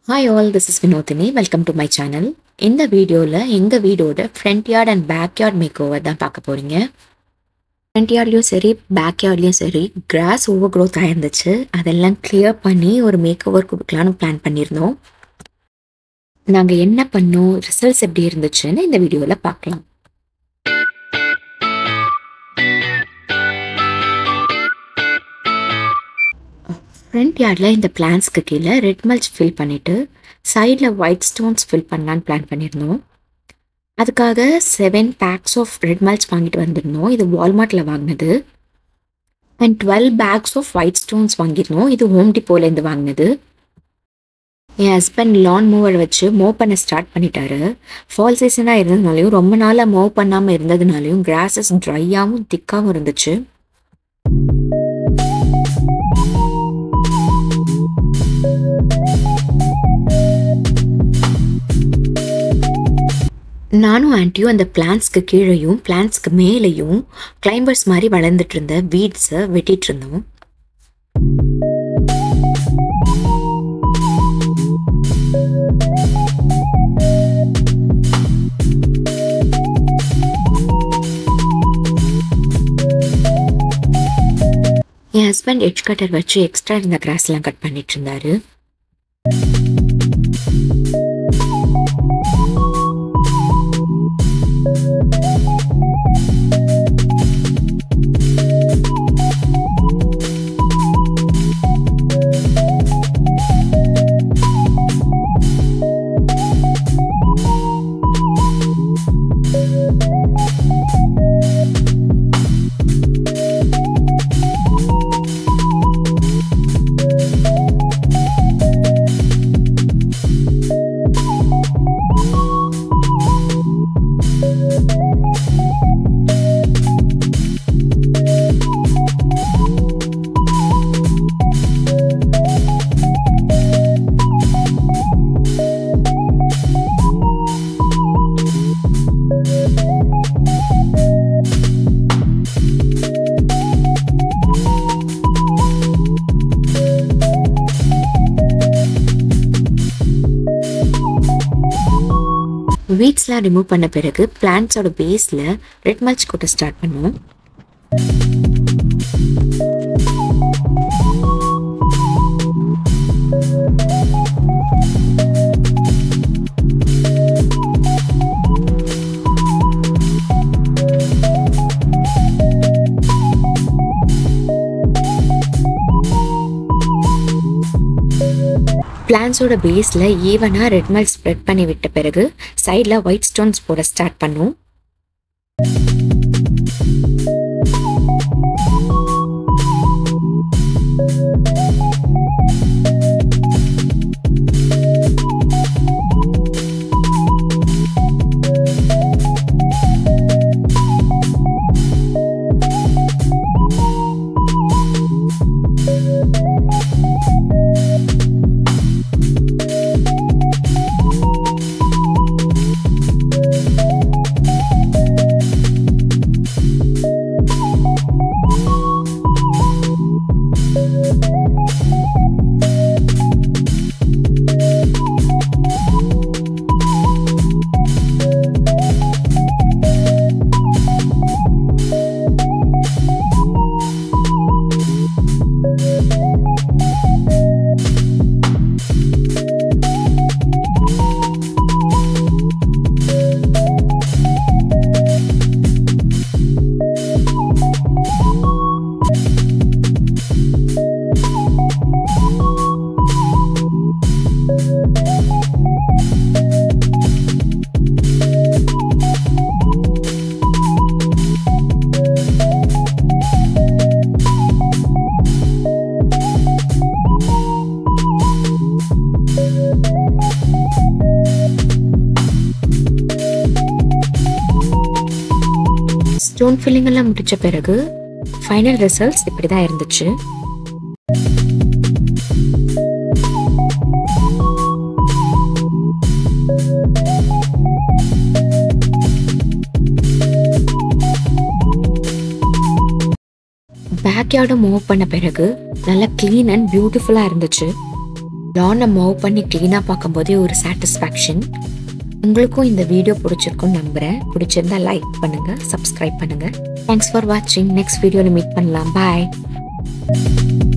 hi all this is Vinothini welcome to my channel இந்த வீடியோவில் எங்கள் வீடோட front yard and back yard make over தான் பார்க்க போகிறீங்க ஃப்ரண்ட் யார்ட்லேயும் சரி பேக் யார்ட்லேயும் சரி கிராஸ் ஓவர் க்ரோத் ஆயிருந்துச்சு அதெல்லாம் கிளியர் பண்ணி ஒரு மேக் ஓவர் கொடுக்கலான்னு பிளான் பண்ணியிருந்தோம் நாங்கள் என்ன பண்ணோம் ரிசல்ட்ஸ் எப்படி இருந்துச்சுன்னு இந்த வீடியோவில் பார்க்கலாம் ஃப்ரண்ட் யார்டில் இந்த பிளான்ஸ்க்கு கீழே ரெட் மல்ச் ஃபில் பண்ணிவிட்டு சைடில் ஒயிட் ஸ்டோன்ஸ் ஃபில் பண்ணலான்னு பிளான் பண்ணியிருந்தோம் அதுக்காக seven bags of red mulch வாங்கிட்டு வந்திருந்தோம் இது வால்மார்ட்டில் வாங்கினது and twelve bags of white stones வாங்கியிருந்தோம் இது ஹோம் டிப்போலேருந்து வாங்கினது என் ஹஸ்பண்ட் லான் மூவர் வச்சு மூவ் பண்ண ஸ்டார்ட் பண்ணிட்டாரு ஃபால் சீசனாக இருந்ததுனாலையும் ரொம்ப நாளாக மூவ் பண்ணாமல் இருந்ததுனாலையும் கிராஸஸ் ட்ரையாகவும் திக்காகவும் இருந்துச்சு நானும் ஆண்டியும் அந்த பிளான்ஸ்க்கு கீழேயும் பிளான்ஸ்க்கு மேலேயும் கிளைம்பர்ஸ் மாதிரி வளர்ந்துட்டு இருந்த வீட்ஸை வெட்டிட்டு இருந்தோம் என் ஹஸ்பண்ட் எட்ஜ் கட்டர் வச்சு எக்ஸ்ட்ரா இருந்த கிராஸ்லாம் கட் பண்ணிட்டு இருந்தாரு வீட்ஸ்லாம் ரிமூவ் பண்ண பிறகு பிளான்ட்ஸோட பேஸில் ரெட் மல்ச் கொட்ட ஸ்டார்ட் பண்ணுவோம் பிளான்ஸோட பேஸில் ஈவனாக ரெட் மல் ஸ்ப்ரெட் பண்ணி விட்ட பிறகு சைடில் ஒயிட் ஸ்டோன்ஸ் போட ஸ்டார்ட் பண்ணும் ஸ்டோன் ஃபில்லிங் எல்லாம் முடிச்ச பிறகு ஃபைனல் ரிசல்ட்ஸ் இப்படி தான் இருந்துச்சு பேக்யார்டை மூவ் பண்ண பிறகு நல்லா க்ளீன் அண்ட் பியூட்டிஃபுல்லாக இருந்துச்சு லானை மூவ் பண்ணி க்ளீனாக பார்க்கும்போதே ஒரு சாட்டிஸ்ஃபேக்ஷன் உங்களுக்கும் இந்த வீடியோ பிடிச்சிருக்கும்னு நம்புகிறேன் பிடிச்சிருந்தா லைக் பண்ணுங்கள் சப்ஸ்கிரைப் பண்ணுங்கள் தேங்க்ஸ் ஃபார் வாட்சிங் நெக்ஸ்ட் வீடியோவில் மீட் பண்ணலாம் பாய்